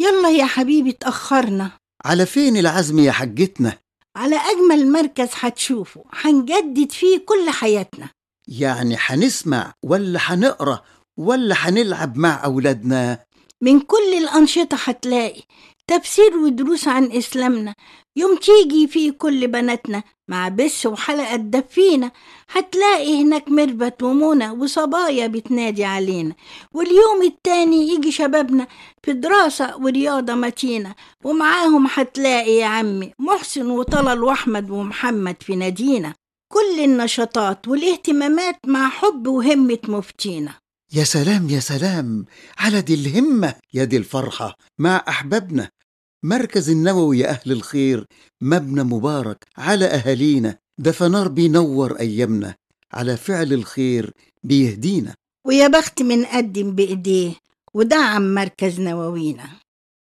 يلا يا حبيبي اتأخرنا على فين العزم يا حجتنا على أجمل مركز هتشوفه هنجدد فيه كل حياتنا يعني هنسمع ولا هنقرا ولا هنلعب مع أولادنا من كل الأنشطة هتلاقي تفسير ودروس عن إسلامنا يوم تيجي فيه كل بناتنا مع بس وحلقة تدفينا هتلاقي هناك مربت ومنى وصبايا بتنادي علينا واليوم التاني يجي شبابنا في دراسة ورياضة متينة ومعاهم هتلاقي يا عمي محسن وطلال وأحمد ومحمد في نادينا كل النشاطات والاهتمامات مع حب وهمة مفتينا يا سلام يا سلام على دي الهمة يا دي الفرحة مع أحبابنا مركز النووي يا أهل الخير مبنى مبارك على أهالينا ده فنار بينور أيامنا على فعل الخير بيهدينا ويا بخت من قدم بإيديه ودعم مركز نواوينا